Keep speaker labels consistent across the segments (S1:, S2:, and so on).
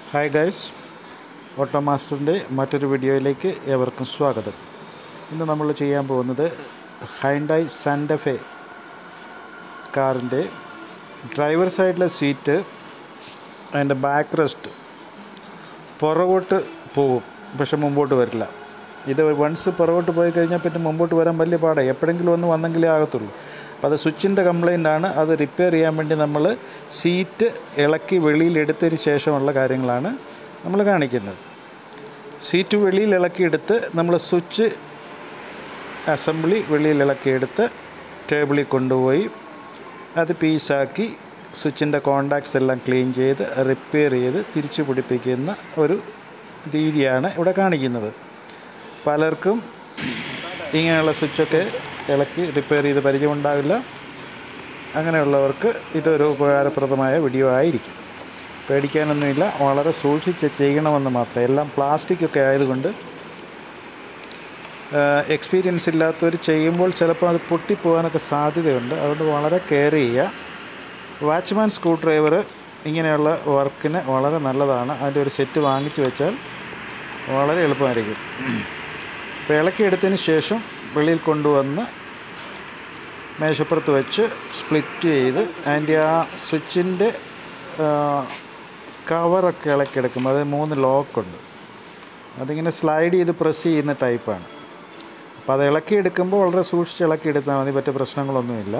S1: hi guys auto മാസ്റ്ററിൻ്റെ മറ്റൊരു വീഡിയോയിലേക്ക് ഏവർക്കും സ്വാഗതം ഇന്ന് നമ്മൾ ചെയ്യാൻ പോകുന്നത് ഹൈൻഡായി സാൻഡഫെ കാറിൻ്റെ ഡ്രൈവർ സൈഡിലെ സീറ്റ് അതിൻ്റെ ബാക്ക് റെസ്റ്റ് പുറകോട്ട് പോകും പക്ഷെ മുമ്പോട്ട് വരില്ല ഇത് വൺസ് പുറകോട്ട് പോയി കഴിഞ്ഞാൽ പിന്നെ മുമ്പോട്ട് വരാൻ വലിയ പാടാണ് എപ്പോഴെങ്കിലും ഒന്ന് വന്നെങ്കിലേ ആകത്തുള്ളൂ അപ്പോൾ അത് സ്വിച്ചിൻ്റെ കംപ്ലൈൻ്റ് ആണ് അത് റിപ്പയർ ചെയ്യാൻ വേണ്ടി നമ്മൾ സീറ്റ് ഇളക്കി വെളിയിൽ എടുത്തതിന് ശേഷമുള്ള കാര്യങ്ങളാണ് നമ്മൾ കാണിക്കുന്നത് സീറ്റ് വെളിയിൽ ഇളക്കിയെടുത്ത് നമ്മൾ സ്വിച്ച് അസംബ്ലി വെളിയിൽ ഇളക്കിയെടുത്ത് ടേബിളിൽ കൊണ്ടുപോയി അത് പീസാക്കി സ്വിച്ചിൻ്റെ കോണ്ടാക്ട്സ് എല്ലാം ക്ലീൻ ചെയ്ത് റിപ്പയർ ചെയ്ത് തിരിച്ചു പിടിപ്പിക്കുന്ന ഒരു രീതിയാണ് ഇവിടെ കാണിക്കുന്നത് പലർക്കും ഇങ്ങനെയുള്ള സ്വിച്ചൊക്കെ ഇളക്കി റിപ്പയർ ചെയ്ത് പരിചയമുണ്ടാവില്ല അങ്ങനെയുള്ളവർക്ക് ഇതൊരു ഉപകാരപ്രദമായ വീഡിയോ ആയിരിക്കും പേടിക്കാനൊന്നുമില്ല വളരെ സൂക്ഷിച്ച് ചെയ്യണമെന്ന് മാത്രം എല്ലാം പ്ലാസ്റ്റിക് ഒക്കെ ആയതുകൊണ്ട് എക്സ്പീരിയൻസ് ഇല്ലാത്തവർ ചെയ്യുമ്പോൾ ചിലപ്പോൾ അത് പൊട്ടിപ്പോകാനൊക്കെ സാധ്യതയുണ്ട് അതുകൊണ്ട് വളരെ കെയർ ചെയ്യുക വാച്ച്മാൻ സ്ക്രൂ ഡ്രൈവർ ഇങ്ങനെയുള്ള വർക്കിന് വളരെ നല്ലതാണ് അതിൻ്റെ ഒരു സെറ്റ് വാങ്ങിച്ചു വെച്ചാൽ വളരെ എളുപ്പമായിരിക്കും അപ്പോൾ ഇളക്കിയെടുത്തതിന് ശേഷം വെളിയിൽ കൊണ്ടുവന്ന് മേശപ്പുറത്ത് വെച്ച് സ്പ്ലിറ്റ് ചെയ്ത് അതിൻ്റെ ആ സ്വിച്ചിൻ്റെ കവറൊക്കെ ഇളക്കിയെടുക്കുമ്പോൾ അത് മൂന്ന് ലോക്കുണ്ട് അതിങ്ങനെ സ്ലൈഡ് ചെയ്ത് പ്രസ് ചെയ്യുന്ന ടൈപ്പാണ് അപ്പോൾ അത് ഇളക്കിയെടുക്കുമ്പോൾ വളരെ സൂക്ഷിച്ച് ഇളക്കിയെടുത്താൽ മതി മറ്റു പ്രശ്നങ്ങളൊന്നുമില്ല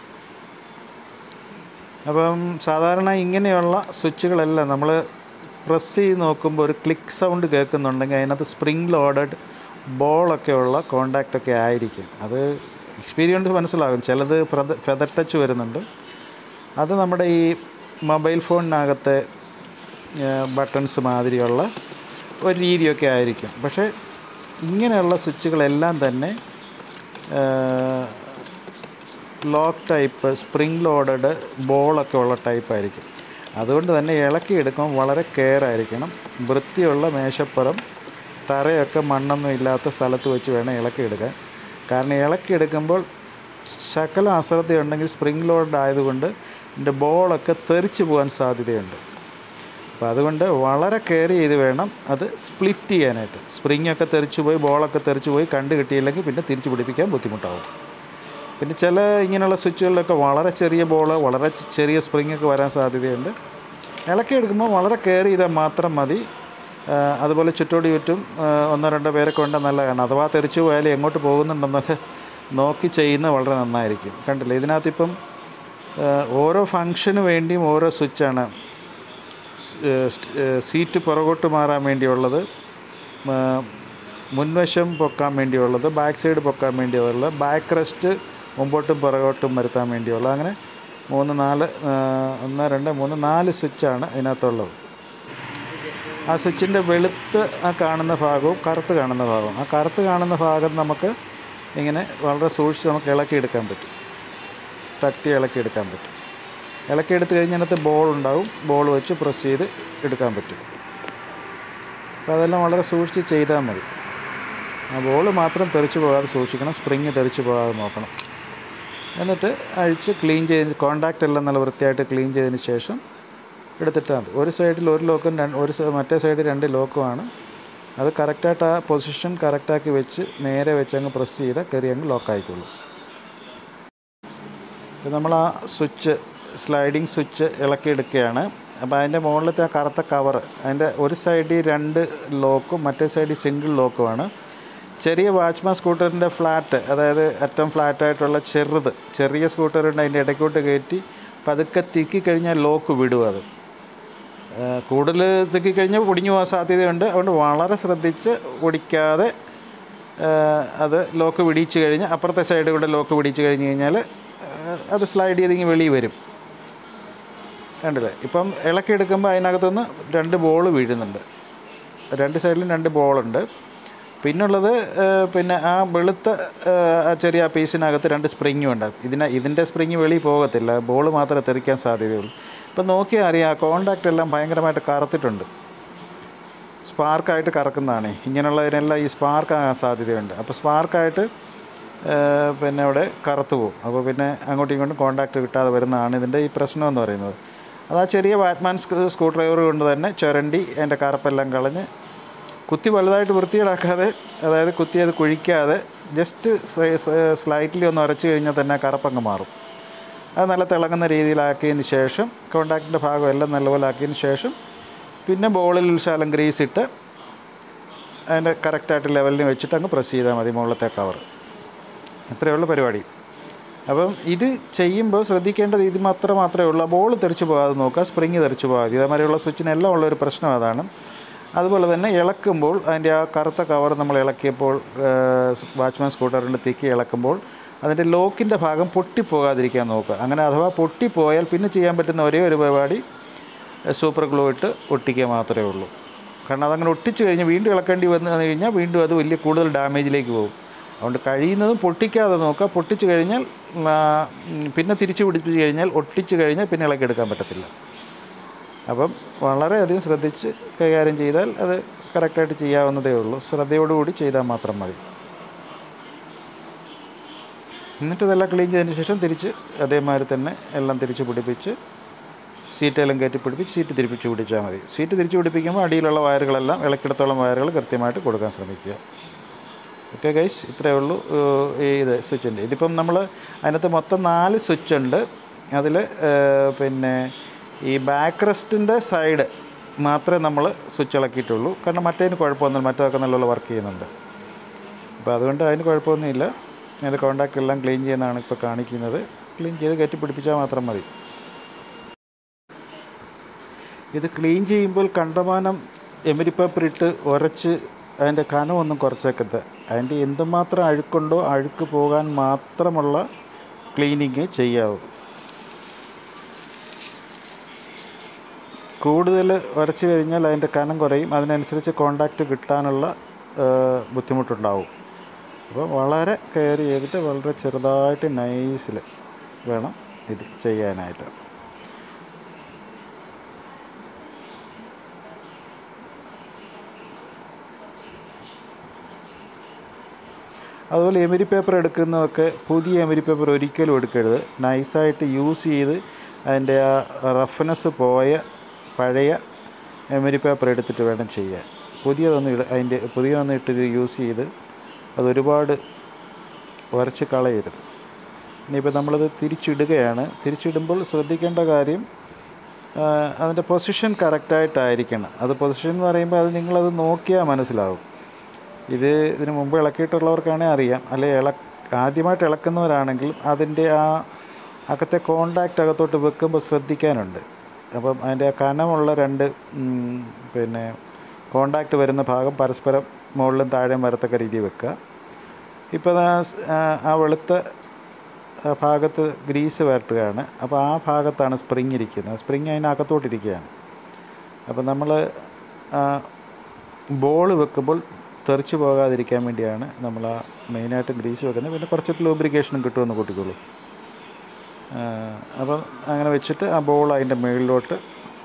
S1: അപ്പം സാധാരണ ഇങ്ങനെയുള്ള സ്വിച്ചുകളെല്ലാം നമ്മൾ പ്രസ് ചെയ്ത് നോക്കുമ്പോൾ ഒരു ക്ലിക്ക് സൗണ്ട് കേൾക്കുന്നുണ്ടെങ്കിൽ അതിനകത്ത് സ്പ്രിംഗ് ലോഡഡ് ബോളൊക്കെ ഉള്ള കോണ്ടാക്റ്റൊക്കെ ആയിരിക്കും അത് എക്സ്പീരിയൻസ് മനസ്സിലാകും ചിലത് ഫെദർ ടച്ച് വരുന്നുണ്ട് അത് നമ്മുടെ ഈ മൊബൈൽ ഫോണിനകത്തെ ബട്ടൺസ് മാതിരിയുള്ള ഒരു രീതിയൊക്കെ ആയിരിക്കും പക്ഷേ ഇങ്ങനെയുള്ള സ്വിച്ചുകളെല്ലാം തന്നെ ലോക്ക് ടൈപ്പ് സ്പ്രിംഗ് ലോഡഡ് ബോളൊക്കെ ഉള്ള ടൈപ്പ് ആയിരിക്കും അതുകൊണ്ട് തന്നെ ഇളക്കിയെടുക്കുമ്പോൾ വളരെ കെയർ ആയിരിക്കണം വൃത്തിയുള്ള മേശപ്പുറം തറയൊക്കെ മണ്ണൊന്നും ഇല്ലാത്ത സ്ഥലത്ത് വെച്ച് വേണം ഇളക്കിയെടുക്കാൻ കാരണം ഇളക്കിയെടുക്കുമ്പോൾ ശകല അശ്രദ്ധയുണ്ടെങ്കിൽ സ്പ്രിംഗ് ലോഡ് ആയതുകൊണ്ട് ഇതിൻ്റെ ബോളൊക്കെ തെറിച്ച് പോകാൻ സാധ്യതയുണ്ട് അപ്പോൾ അതുകൊണ്ട് വളരെ കെയർ ചെയ്ത് വേണം അത് സ്പ്ലിറ്റ് ചെയ്യാനായിട്ട് സ്പ്രിങ് ഒക്കെ തെറിച്ച് പോയി ബോളൊക്കെ തെറിച്ച് പോയി കണ്ടു കിട്ടിയില്ലെങ്കിൽ പിന്നെ തിരിച്ച് പിടിപ്പിക്കാൻ ബുദ്ധിമുട്ടാവും പിന്നെ ചില ഇങ്ങനെയുള്ള സ്വിച്ചുകളിലൊക്കെ വളരെ ചെറിയ ബോൾ വളരെ ചെറിയ സ്പ്രിങ് ഒക്കെ വരാൻ സാധ്യതയുണ്ട് ഇളക്കിയെടുക്കുമ്പോൾ വളരെ കെയർ ചെയ്താൽ മാത്രം മതി അതുപോലെ ചുറ്റോടി ചുറ്റും ഒന്നോ രണ്ടോ പേരൊക്കെ ഉണ്ട് നല്ലതാണ് അഥവാ തെറിച്ചു പോയാലും എങ്ങോട്ട് പോകുന്നുണ്ടെന്നൊക്കെ നോക്കി ചെയ്യുന്നത് വളരെ നന്നായിരിക്കും കണ്ടില്ലേ ഇതിനകത്തിപ്പം ഓരോ ഫങ്ഷന് വേണ്ടിയും ഓരോ സ്വിച്ചാണ് സീറ്റ് പുറകോട്ട് മാറാൻ വേണ്ടിയുള്ളത് മുൻവശം പൊക്കാൻ വേണ്ടിയുള്ളത് ബാക്ക് സൈഡ് പൊക്കാൻ വേണ്ടിയുള്ളത് ബാക്ക് റെസ്റ്റ് മുമ്പോട്ടും പുറകോട്ടും വരുത്താൻ വേണ്ടിയുള്ളത് അങ്ങനെ മൂന്ന് നാല് ഒന്ന് രണ്ട് മൂന്ന് നാല് സ്വിച്ചാണ് ഇതിനകത്തുള്ളത് ആ സ്വിച്ചിൻ്റെ വെളുത്ത് ആ കാണുന്ന ഭാഗവും കറുത്ത് കാണുന്ന ഭാഗവും ആ കറുത്ത് കാണുന്ന ഭാഗം നമുക്ക് ഇങ്ങനെ വളരെ സൂക്ഷിച്ച് നമുക്ക് ഇളക്കിയെടുക്കാൻ പറ്റും തട്ടി ഇളക്കിയെടുക്കാൻ പറ്റും ഇളക്കിയെടുത്ത് കഴിഞ്ഞാൽ അതിനകത്ത് ബോൾ ഉണ്ടാവും ബോൾ വെച്ച് പ്രസ് ചെയ്ത് എടുക്കാൻ പറ്റും അപ്പോൾ അതെല്ലാം വളരെ സൂക്ഷിച്ച് ചെയ്താൽ മതി ആ ബോൾ മാത്രം തെറിച്ച് പോകാതെ സൂക്ഷിക്കണം സ്പ്രിങ് തെറിച്ച് പോകാതെ നോക്കണം എന്നിട്ട് അഴിച്ച് ക്ലീൻ ചെയ്ത് കോണ്ടാക്റ്റ് എല്ലാം നല്ല വൃത്തിയായിട്ട് ക്ലീൻ ചെയ്തതിന് ശേഷം എടുത്തിട്ടാൽ മതി ഒരു സൈഡിൽ ഒരു ലോക്കും രണ്ട് ഒരു മറ്റേ സൈഡിൽ രണ്ട് ലോക്കുമാണ് അത് കറക്റ്റായിട്ട് ആ പൊസിഷൻ കറക്റ്റാക്കി വെച്ച് നേരെ വെച്ച് അങ്ങ് പ്രസ് ചെയ്താൽ കയറി അങ്ങ് ലോക്കായിക്കോളും ഇപ്പോൾ നമ്മൾ ആ സ്വിച്ച് സ്ലൈഡിങ് സ്വിച്ച് ഇളക്കിയെടുക്കുകയാണ് അപ്പോൾ അതിൻ്റെ മുകളിലത്തെ ആ കറുത്ത കവർ അതിൻ്റെ ഒരു സൈഡിൽ രണ്ട് ലോക്കും മറ്റേ സൈഡിൽ സിംഗിൾ ലോക്കുമാണ് ചെറിയ വാച്ച്മാൻ സ്കൂട്ടറിൻ്റെ ഫ്ലാറ്റ് അതായത് ഏറ്റവും ഫ്ലാറ്റായിട്ടുള്ള ചെറുത് ചെറിയ സ്കൂട്ടറുണ്ട് അതിൻ്റെ ഇടയ്ക്കോട്ട് കയറ്റി പതുക്കെ തിക്കിക്കഴിഞ്ഞാൽ ലോക്ക് വിടും അത് കൂടുതൽ തിക്കിക്കഴിഞ്ഞാൽ പൊടിഞ്ഞു പോകാൻ സാധ്യതയുണ്ട് അതുകൊണ്ട് വളരെ ശ്രദ്ധിച്ച് ഒടിക്കാതെ അത് ലോക്ക് പിടിച്ച് കഴിഞ്ഞ് അപ്പുറത്തെ സൈഡ് കൂടെ ലോക്ക് പിടിച്ച് കഴിഞ്ഞ് കഴിഞ്ഞാൽ അത് സ്ലൈഡ് ചെയ്തിങ്ങ് വെളിയിൽ വരും കണ്ടില്ലേ ഇപ്പം ഇളക്കിയെടുക്കുമ്പോൾ അതിനകത്തുനിന്ന് രണ്ട് ബോൾ വീഴുന്നുണ്ട് രണ്ട് സൈഡിലും രണ്ട് ബോളുണ്ട് പിന്നുള്ളത് പിന്നെ ആ വെളുത്ത ആ ചെറിയ പീസിനകത്ത് രണ്ട് സ്പ്രിങ്ങും ഉണ്ട് ഇതിന് ഇതിൻ്റെ സ്പ്രിങ് വെളിയിൽ പോകത്തില്ല ബോൾ മാത്രമേ തെറിക്കാൻ സാധ്യതയുള്ളൂ ഇപ്പം നോക്കിയാൽ അറിയാം ആ കോണ്ടാക്റ്റ് എല്ലാം ഭയങ്കരമായിട്ട് കറുത്തിട്ടുണ്ട് സ്പാർക്കായിട്ട് കറക്കുന്നതാണ് ഇങ്ങനെയുള്ളതിനെല്ലാം ഈ സ്പാർക്ക് ആകാൻ സാധ്യതയുണ്ട് അപ്പോൾ സ്പാർക്കായിട്ട് പിന്നെ അവിടെ കറുത്തു പോകും അപ്പോൾ പിന്നെ അങ്ങോട്ടും ഇങ്ങോട്ടും കോണ്ടാക്റ്റ് കിട്ടാതെ വരുന്നതാണ് ഇതിൻ്റെ ഈ പ്രശ്നം എന്ന് പറയുന്നത് അത് ആ ചെറിയ ബാറ്റ്മാൻ സ്ക്രൂ ഡ്രൈവർ കൊണ്ട് തന്നെ ചുരണ്ടി അതിൻ്റെ കറുപ്പെല്ലാം കളഞ്ഞ് കുത്തി വലുതായിട്ട് വൃത്തികേടാക്കാതെ അതായത് കുത്തി അത് കുഴിക്കാതെ ജസ്റ്റ് സ്ലൈറ്റ്ലി ഒന്ന് ഉരച്ച് കഴിഞ്ഞാൽ തന്നെ ആ കറുപ്പങ്ങ് മാറും അത് നല്ല തിളങ്ങുന്ന രീതിയിലാക്കിയതിന് ശേഷം കോണ്ടാക്റ്റിൻ്റെ ഭാഗം എല്ലാം നല്ലപോലെ ആക്കിയതിന് ശേഷം പിന്നെ ബോളിൽ ശാലം ഗ്രീസ് ഇട്ട് അതിൻ്റെ കറക്റ്റായിട്ട് ലെവലിന് വെച്ചിട്ട് അങ്ങ് പ്രസ് ചെയ്താൽ മതി മുകളിലത്തെ കവർ ഇത്രയേ ഉള്ളൂ പരിപാടി അപ്പം ഇത് ചെയ്യുമ്പോൾ ശ്രദ്ധിക്കേണ്ടത് ഇത് മാത്രം മാത്രമേ ഉള്ളൂ ബോൾ തെറിച്ച് പോകാതെ നോക്കുക സ്പ്രിങ് തെറിച്ച് പോകാതെ ഇതേമാതിരിയുള്ള സ്വിച്ചിനെല്ലാം ഉള്ള ഒരു പ്രശ്നം അതാണ് അതുപോലെ തന്നെ ഇളക്കുമ്പോൾ അതിൻ്റെ ആ കറുത്ത കവർ നമ്മൾ ഇളക്കിയപ്പോൾ വാച്ച്മാൻ സ്കൂട്ടറിൻ്റെ തിക്കി ഇളക്കുമ്പോൾ അതിൻ്റെ ലോക്കിൻ്റെ ഭാഗം പൊട്ടിപ്പോകാതിരിക്കാൻ നോക്കുക അങ്ങനെ അഥവാ പൊട്ടിപ്പോയാൽ പിന്നെ ചെയ്യാൻ പറ്റുന്ന ഒരേ ഒരു പരിപാടി സൂപ്പർ ഗ്ലൂ ഇട്ട് ഒട്ടിക്കുക മാത്രമേ ഉള്ളൂ കാരണം അതങ്ങനെ ഒട്ടിച്ച് കഴിഞ്ഞ് വീണ്ടും ഇളക്കേണ്ടി വന്നു കഴിഞ്ഞാൽ വീണ്ടും അത് വലിയ കൂടുതൽ ഡാമേജിലേക്ക് പോകും അതുകൊണ്ട് കഴിയുന്നതും പൊട്ടിക്കാതെ നോക്കുക പൊട്ടിച്ച് കഴിഞ്ഞാൽ ആ, ഉം, പിന്നെ തിരിച്ച് പിടിപ്പിച്ച് കഴിഞ്ഞാൽ ഒട്ടിച്ച് കഴിഞ്ഞാൽ പിന്നെ ഇളക്കിയെടുക്കാൻ പറ്റത്തില്ല അപ്പം വളരെയധികം ശ്രദ്ധിച്ച് കൈകാര്യം ചെയ്താൽ അത് കറക്റ്റായിട്ട് ചെയ്യാവുന്നതേ ഉള്ളൂ ശ്രദ്ധയോടുകൂടി ചെയ്താൽ മാത്രം മതി എന്നിട്ട് ഇതെല്ലാം ക്ലീൻ ചെയ്തതിന് ശേഷം തിരിച്ച് അതേമാതിരി തന്നെ എല്ലാം തിരിച്ച് പിടിപ്പിച്ച് സീറ്റെല്ലാം കയറ്റി പിടിപ്പിച്ച് സീറ്റ് തിരിപ്പിച്ച് പിടിച്ചാൽ മതി സീറ്റ് തിരിച്ച് പിടിപ്പിക്കുമ്പോൾ അടിയിലുള്ള വയറുകളെല്ലാം ഇളക്കിടത്തോളം വയറുകൾ കൃത്യമായിട്ട് കൊടുക്കാൻ ശ്രമിക്കുക ഓക്കെ ഗൈസ് ഇത്രയേ ഉള്ളൂ ഏഹ്, ഈ ഇത് സ്വിച്ചിൻ്റെ ഇതിപ്പം നമ്മൾ അതിനകത്ത് മൊത്തം നാല് സ്വിച്ച് ഉണ്ട് അതിൽ പിന്നെ ഈ ബാക്ക് റെസ്റ്റിൻ്റെ സൈഡ് മാത്രമേ നമ്മൾ സ്വിച്ച് ഇളക്കിയിട്ടുള്ളൂ കാരണം മറ്റേതിന് കുഴപ്പമൊന്നുമില്ല മറ്റേതൊക്കെ നല്ലപോലെ വർക്ക് ചെയ്യുന്നുണ്ട് അപ്പോൾ അതുകൊണ്ട് അതിന് കുഴപ്പമൊന്നുമില്ല അതിൻ്റെ കോണ്ടാക്റ്റ് എല്ലാം ക്ലീൻ ചെയ്യുന്നതാണ് ഇപ്പോൾ കാണിക്കുന്നത് ക്ലീൻ ചെയ്ത് കയറ്റി പിടിപ്പിച്ചാൽ മാത്രം മതി ഇത് ക്ലീൻ ചെയ്യുമ്പോൾ കണ്ടമാനം എമിരി പേപ്പർ ഇട്ട് ഉരച്ച് അതിൻ്റെ കനമൊന്നും കുറച്ചേക്കരുത് അതിൻ്റെ എന്തുമാത്രം അഴുക്കുണ്ടോ അഴുക്ക് പോകാൻ മാത്രമുള്ള ക്ലീനിങ് ചെയ്യാവൂ കൂടുതൽ ഉരച്ച് കഴിഞ്ഞാൽ അതിൻ്റെ കനം കുറയും അതിനനുസരിച്ച് കോണ്ടാക്റ്റ് കിട്ടാനുള്ള ആ, ബുദ്ധിമുട്ടുണ്ടാവും അപ്പോൾ വളരെ കെയർ ചെയ്തിട്ട് വളരെ ചെറുതായിട്ട് നൈസിൽ വേണം ഇത് ചെയ്യാനായിട്ട് അതുപോലെ എമിരി പേപ്പർ എടുക്കുന്നതൊക്കെ പുതിയ എമിരി പേപ്പർ ഒരിക്കലും എടുക്കരുത് നൈസായിട്ട് യൂസ് ചെയ്ത് അതിൻ്റെ ആ റഫ്നെസ് പോയ പഴയ എമിരി പേപ്പർ എടുത്തിട്ട് വേണം ചെയ്യാൻ പുതിയതൊന്നും ഇട അതിൻ്റെ പുതിയതൊന്നും ഇട്ട് യൂസ് ചെയ്ത് അതൊരുപാട് ഉരച്ച് കളയരുത് ഇനിയിപ്പോൾ നമ്മളത് തിരിച്ചിടുകയാണ് തിരിച്ചിടുമ്പോൾ ശ്രദ്ധിക്കേണ്ട കാര്യം ആ, അതിൻ്റെ പൊസിഷൻ കറക്റ്റായിട്ടായിരിക്കണം അത് പൊസിഷൻ എന്ന് പറയുമ്പോൾ അത് നിങ്ങളത് നോക്കിയാൽ മനസ്സിലാവും ഇത് ഇതിന് മുമ്പ് ഇളക്കിയിട്ടുള്ളവർക്കാണെങ്കിൽ അറിയാം അല്ലെ ഇള ആദ്യമായിട്ട് ഇളക്കുന്നവരാണെങ്കിൽ അതിൻ്റെ ആ അകത്തെ കോണ്ടാക്റ്റ് അകത്തോട്ട് വെക്കുമ്പോൾ ശ്രദ്ധിക്കാനുണ്ട് അപ്പം അതിൻ്റെ ആ കനമുള്ള രണ്ട് ഉം, പിന്നെ കോണ്ടാക്റ്റ് വരുന്ന ഭാഗം പരസ്പരം മുകളിലും താഴെയും വരത്തക്ക രീതിയിൽ വെക്കുക ഇപ്പോൾ ആ വെളുത്ത ആ ഭാഗത്ത് ഗ്രീസ് വരട്ടുകയാണ് അപ്പോൾ ആ ഭാഗത്താണ് സ്പ്രിങ് ഇരിക്കുന്നത് സ്പ്രിങ് അതിനകത്തോട്ടിരിക്കുകയാണ് അപ്പോൾ നമ്മൾ ബോൾ വെക്കുമ്പോൾ തെറിച്ച് പോകാതിരിക്കാൻ വേണ്ടിയാണ് നമ്മൾ ആ മെയിനായിട്ട് ഗ്രീസ് വെക്കുന്നത് പിന്നെ കുറച്ച് ലൂബ്രിക്കേഷനും കിട്ടുമെന്ന് കൂട്ടിക്കോളൂ ആ, അപ്പം അങ്ങനെ വെച്ചിട്ട് ആ ബോൾ അതിൻ്റെ മുകളിലോട്ട്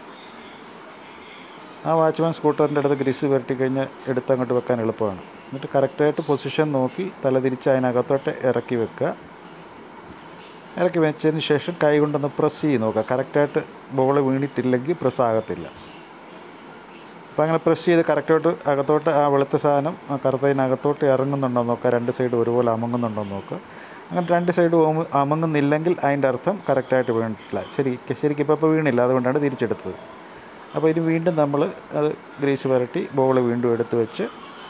S1: ആ വാച്ച്മാൻ സ്കൂട്ടറിൻ്റെ അടുത്ത് ഗ്രീസ് പുരട്ടി കഴിഞ്ഞ് എടുത്ത് അങ്ങോട്ട് വെക്കാൻ എളുപ്പമാണ് എന്നിട്ട് കറക്റ്റായിട്ട് പൊസിഷൻ നോക്കി തല തിരിച്ച് അതിനകത്തോട്ട് ഇറക്കി വെക്കുക ഇറക്കി വെച്ചതിന് ശേഷം കൈ കൊണ്ടൊന്ന് പ്രസ് ചെയ്ത് നോക്കുക കറക്റ്റായിട്ട് ബോൾ വീണിട്ടില്ലെങ്കിൽ പ്രസ് ആകത്തില്ല അപ്പോൾ അങ്ങനെ പ്രസ് ചെയ്ത് കറക്റ്റായിട്ട് അകത്തോട്ട് ആ വെളുത്ത സാധനം ആ കറുത്തതിനകത്തോട്ട് ഇറങ്ങുന്നുണ്ടോ നോക്കുക രണ്ട് സൈഡ് ഒരുപോലെ അമങ്ങുന്നുണ്ടോ നോക്കുക അങ്ങനെ രണ്ട് സൈഡ് അമങ്ങുന്നില്ലെങ്കിൽ അതിൻ്റെ അർത്ഥം കറക്റ്റായിട്ട് വീണിട്ടില്ല ശരി ശരിക്കും ഇപ്പോൾ ഇപ്പോൾ വീണില്ല അതുകൊണ്ടാണ് തിരിച്ചെടുത്തത് അപ്പോൾ ഇത് വീണ്ടും നമ്മൾ അത് ഗ്രീസ് പുരട്ടി ബോൾ വീണ്ടും എടുത്ത് വെച്ച്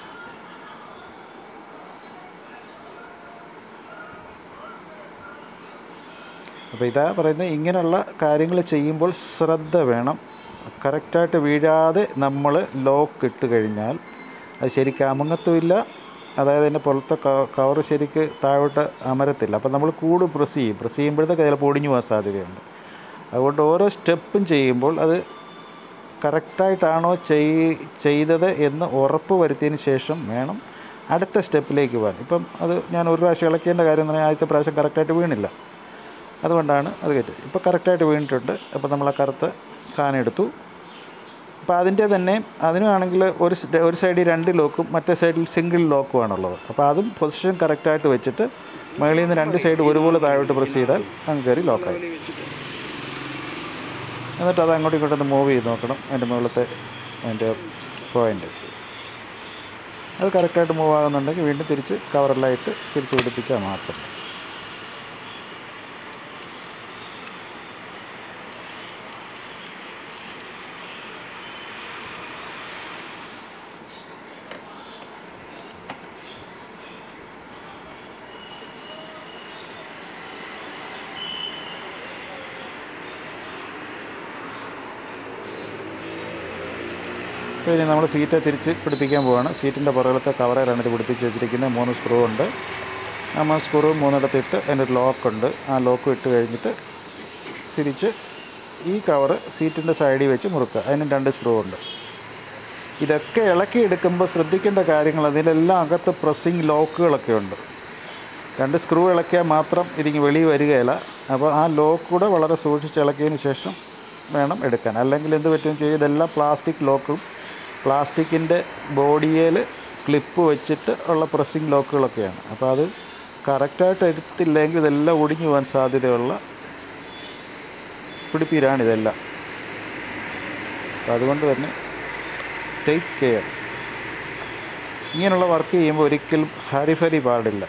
S1: അപ്പോൾ ഇതാ പറയുന്നത് ഇങ്ങനെയുള്ള കാര്യങ്ങൾ ചെയ്യുമ്പോൾ ശ്രദ്ധ വേണം കറക്റ്റായിട്ട് വീഴാതെ നമ്മൾ ലോക്ക് ഇട്ട് കഴിഞ്ഞാൽ അത് ശരിക്കും അമങ്ങത്തുമില്ല അതായത് അതിൻ്റെ പുറത്തെ കവർ ശരിക്ക് താഴോട്ട് അമരത്തില്ല അപ്പോൾ നമ്മൾ കൂട് പ്രസ് ചെയ്യും പ്രസ് ചെയ്യുമ്പോഴത്തേക്ക് ചിലപ്പോൾ ഒടിഞ്ഞു പോകാൻ സാധ്യതയുണ്ട് അതുകൊണ്ട് ഓരോ സ്റ്റെപ്പും ചെയ്യുമ്പോൾ അത് കറക്റ്റായിട്ടാണോ ചെയ് ചെയ്തത് എന്ന് ഉറപ്പ് വരുത്തിയതിന് ശേഷം വേണം അടുത്ത സ്റ്റെപ്പിലേക്ക് പോകാൻ ഇപ്പം അത് ഞാൻ ഒരു പ്രാവശ്യം ഇളക്കേണ്ട കാര്യം എന്ന് പറഞ്ഞാൽ ആദ്യത്തെ പ്രാവശ്യം കറക്റ്റായിട്ട് വീണില്ല അതുകൊണ്ടാണ് അത് കയറ്റി ഇപ്പോൾ കറക്റ്റായിട്ട് വീണിട്ടുണ്ട് അപ്പോൾ നമ്മൾ ആ കറുത്ത സാധനം എടുത്തു അപ്പോൾ അതിൻ്റെ തന്നെ അതിനാണെങ്കിൽ ഒരു സ് ഒരു സൈഡിൽ രണ്ട് ലോക്കും മറ്റേ സൈഡിൽ സിംഗിൾ ലോക്കുമാണുള്ളത് അപ്പോൾ അതും പൊസിഷൻ കറക്റ്റായിട്ട് വെച്ചിട്ട് മുകളിൽ നിന്ന് രണ്ട് സൈഡ് ഒരുപോലെ താഴോട്ട് പ്രസ് ചെയ്താൽ അങ്ങ് കയറി ലോക്കായി എന്നിട്ട് അത് അങ്ങോട്ടും ഇങ്ങോട്ടും മൂവ് ചെയ്ത് നോക്കണം അതിൻ്റെ മുകളിലത്തെ അതിൻ്റെ പോയിൻ്റ് അത് കറക്റ്റായിട്ട് മൂവ് ആകുന്നുണ്ടെങ്കിൽ വീണ്ടും തിരിച്ച് കവറെല്ലാം ഇട്ട് തിരിച്ച് പിടിപ്പിച്ചാൽ മാത്രം അപ്പോൾ ഇനി നമ്മൾ സീറ്റ് തിരിച്ച് പിടിപ്പിക്കാൻ പോവാണ് സീറ്റിൻ്റെ പുറകിലത്തെ കവറയിലാണ് ഇത് പിടിപ്പിച്ച് വെച്ചിരിക്കുന്നത് മൂന്ന് സ്ക്രൂ ഉണ്ട് നമ്മൾ സ്ക്രൂ മൂന്നിടത്തിട്ട് അതിൻ്റെ ഒരു ലോക്കുണ്ട് ആ ലോക്ക് ഇട്ട് കഴിഞ്ഞിട്ട് തിരിച്ച് ഈ കവറ് സീറ്റിൻ്റെ സൈഡിൽ വെച്ച് മുറുക്കുക അതിന് രണ്ട് സ്ക്രൂ ഉണ്ട് ഇതൊക്കെ ഇളക്കി എടുക്കുമ്പോൾ ശ്രദ്ധിക്കേണ്ട കാര്യങ്ങൾ അതിലെല്ലാം അകത്ത് പ്രസ്സിങ് ലോക്കുകളൊക്കെ ഉണ്ട് രണ്ട് സ്ക്രൂ ഇളക്കിയാൽ മാത്രം ഇതിങ്ങ് വെളിയിൽ വരികയില്ല അപ്പോൾ ആ ലോക്ക് കൂടെ വളരെ സൂക്ഷിച്ച് ഇളക്കിയതിന് ശേഷം വേണം എടുക്കാൻ അല്ലെങ്കിൽ എന്ത് പറ്റും ചെയ്യും ഇതെല്ലാം പ്ലാസ്റ്റിക് ലോക്കും പ്ലാസ്റ്റിക്കിൻ്റെ ബോഡിയിൽ ക്ലിപ്പ് വെച്ചിട്ട് ഉള്ള പ്രസ്സിങ് ലോക്കുകളൊക്കെയാണ് അപ്പോൾ അത് കറക്റ്റായിട്ട് എടുത്തില്ലെങ്കിൽ ഇതെല്ലാം ഒടിഞ്ഞു പോകാൻ സാധ്യതയുള്ള പിടിപ്പീരാണ് ഇതെല്ലാം അപ്പോൾ അതുകൊണ്ട് തന്നെ ടേക്ക് കെയർ ഇങ്ങനെയുള്ള വർക്ക് ചെയ്യുമ്പോൾ ഒരിക്കലും ഹരിഫരി പാടില്ല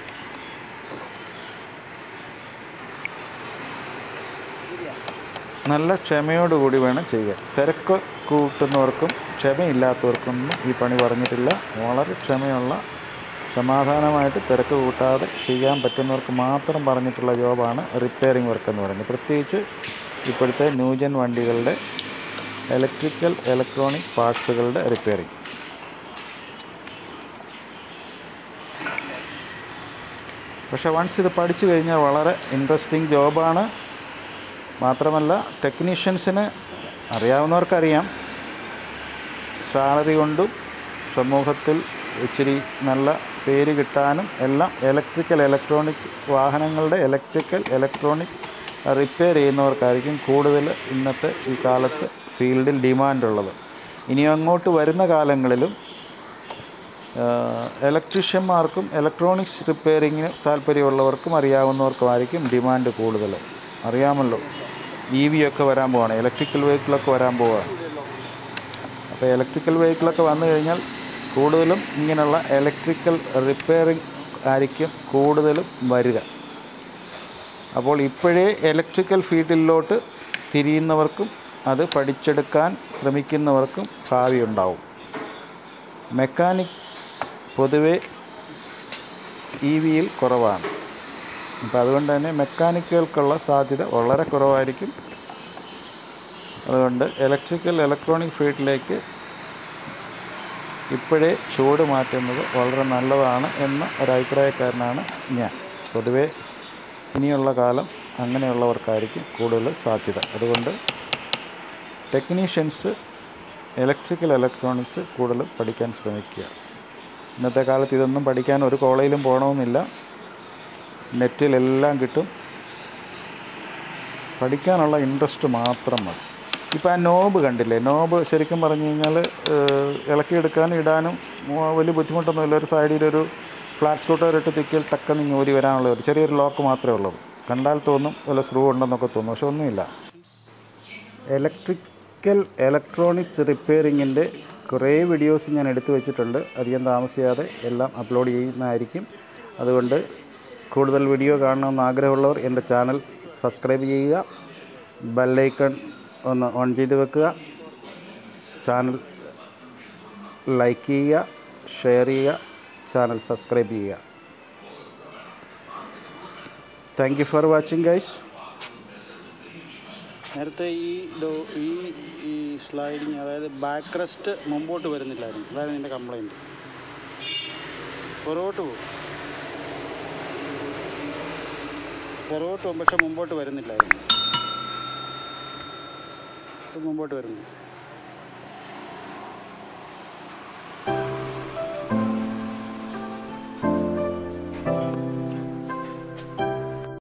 S1: നല്ല ക്ഷമയോടുകൂടി വേണം ചെയ്യാൻ തിരക്ക് കൂട്ടുന്നവർക്കും ക്ഷമയില്ലാത്തവർക്കൊന്നും ഈ പണി പറഞ്ഞിട്ടില്ല വളരെ ക്ഷമയുള്ള സമാധാനമായിട്ട് തിരക്ക് കൂട്ടാതെ ചെയ്യാൻ പറ്റുന്നവർക്ക് മാത്രം പറഞ്ഞിട്ടുള്ള ജോബാണ് റിപ്പയറിംഗ് വർക്ക് എന്ന് പറയുന്നത് പ്രത്യേകിച്ച് ഇപ്പോഴത്തെ ന്യൂജൻ വണ്ടികളുടെ ഇലക്ട്രിക്കൽ ഇലക്ട്രോണിക് പാർട്സുകളുടെ റിപ്പയറിംഗ് പക്ഷേ വൺസ് ഇത് പഠിച്ചു കഴിഞ്ഞാൽ വളരെ ഇൻട്രസ്റ്റിംഗ് ജോബാണ് മാത്രമല്ല ടെക്നീഷ്യൻസിന് അറിയാവുന്നവർക്കറിയാം സാലറി കൊണ്ടും സമൂഹത്തിൽ ഇച്ചിരി നല്ല പേര് കിട്ടാനും എല്ലാം ഇലക്ട്രിക്കൽ ഇലക്ട്രോണിക് വാഹനങ്ങളുടെ ഇലക്ട്രിക്കൽ ഇലക്ട്രോണിക് റിപ്പയർ ചെയ്യുന്നവർക്കായിരിക്കും കൂടുതൽ ഇന്നത്തെ ഈ കാലത്ത് ഫീൽഡിൽ ഡിമാൻഡുള്ളത് ഇനി അങ്ങോട്ട് വരുന്ന കാലങ്ങളിലും ഇലക്ട്രീഷ്യന്മാർക്കും ഇലക്ട്രോണിക്സ് റിപ്പയറിങ്ങിന് താല്പര്യമുള്ളവർക്കും അറിയാവുന്നവർക്കുമായിരിക്കും ഡിമാൻഡ് കൂടുതൽ അറിയാമല്ലോ ഇ വി ഒക്കെ വരാൻ പോവാണ് ഇലക്ട്രിക്കൽ വെഹിക്കിളൊക്കെ വരാൻ പോവുകയാണ് അപ്പോൾ ഇലക്ട്രിക്കൽ വെഹിക്കിളൊക്കെ വന്നു കഴിഞ്ഞാൽ കൂടുതലും ഇങ്ങനെയുള്ള ഇലക്ട്രിക്കൽ റിപ്പയറിംഗ് ആയിരിക്കും കൂടുതലും വരിക അപ്പോൾ ഇപ്പോഴേ ഇലക്ട്രിക്കൽ ഫീൽഡിലോട്ട് തിരിയുന്നവർക്കും അത് പഠിച്ചെടുക്കാൻ ശ്രമിക്കുന്നവർക്കും ഭാവി ഉണ്ടാവും മെക്കാനിക്സ് പൊതുവെ ഇ വിയിൽ കുറവാണ് അപ്പോൾ അതുകൊണ്ട് തന്നെ മെക്കാനിക്കുകൾക്കുള്ള സാധ്യത വളരെ കുറവായിരിക്കും അതുകൊണ്ട് ഇലക്ട്രിക്കൽ ഇലക്ട്രോണിക് ഫീൽഡിലേക്ക് ഇപ്പോഴേ ചൂട് മാറ്റുന്നത് വളരെ നല്ലതാണ് എന്ന ഒരഭിപ്രായക്കാരനാണ് ഞാൻ പൊതുവേ ഇനിയുള്ള കാലം അങ്ങനെയുള്ളവർക്കായിരിക്കും കൂടുതൽ സാധ്യത അതുകൊണ്ട് ടെക്നീഷ്യൻസ് ഇലക്ട്രിക്കൽ ഇലക്ട്രോണിക്സ് കൂടുതൽ പഠിക്കാൻ ശ്രമിക്കുക ഇന്നത്തെ കാലത്ത് ഇതൊന്നും പഠിക്കാൻ ഒരു കോളേജിലും പോകണമെന്നില്ല നെറ്റിലെല്ലാം കിട്ടും പഠിക്കാനുള്ള ഇൻട്രസ്റ്റ് മാത്രം മതി ഇപ്പോൾ ആ നോബ് കണ്ടില്ലേ നോബ് ശരിക്കും പറഞ്ഞു കഴിഞ്ഞാൽ ഇളക്കിയെടുക്കാനും ഇടാനും വലിയ ബുദ്ധിമുട്ടൊന്നുമില്ല ഒരു സൈഡിലൊരു ഫ്ലാറ്റ് സ്കൂട്ടർ ഇട്ട് തിക്കിൽ ടക്കെന്ന് ഊരി വരാനുള്ള ഒരു ചെറിയൊരു ലോക്ക് മാത്രമേ ഉള്ളൂ കണ്ടാൽ തോന്നും വല്ല സ്ക്രൂ ഉണ്ടെന്നൊക്കെ തോന്നും പക്ഷെ ഒന്നുമില്ല ഇലക്ട്രിക്കൽ ഇലക്ട്രോണിക്സ് റിപ്പയറിങ്ങിൻ്റെ കുറേ വീഡിയോസ് ഞാൻ എടുത്തു വെച്ചിട്ടുണ്ട് അധികം താമസിയാതെ എല്ലാം അപ്ലോഡ് ചെയ്യുന്നതായിരിക്കും അതുകൊണ്ട് കൂടുതൽ വീഡിയോ കാണണമെന്ന് ആഗ്രഹമുള്ളവർ എൻ്റെ ചാനൽ സബ്സ്ക്രൈബ് ചെയ്യുക ബെല്ലൈക്കൺ ഒന്ന് ഓൺ ചെയ്ത് വെക്കുക ചാനൽ ലൈക്ക് ചെയ്യുക ഷെയർ ചെയ്യുക ചാനൽ സബ്സ്ക്രൈബ് ചെയ്യുക thank you for watching guys
S2: നേരത്തെ ഈ ഡോ ഈ ഈ സ്ലൈഡിങ് അതായത് ബാക്ക് റെസ്റ്റ് മുമ്പോട്ട് വരുന്നില്ലായിരുന്നു അതായിരുന്നു ഇതിൻ്റെ കംപ്ലൈൻറ്റ് പുറകോട്ട് പോകും പുറകോട്ട് പോകും പക്ഷെ മുമ്പോട്ട് വരുന്നില്ലായിരുന്നു ഇത് മുമ്പോട്ട് വരുന്നു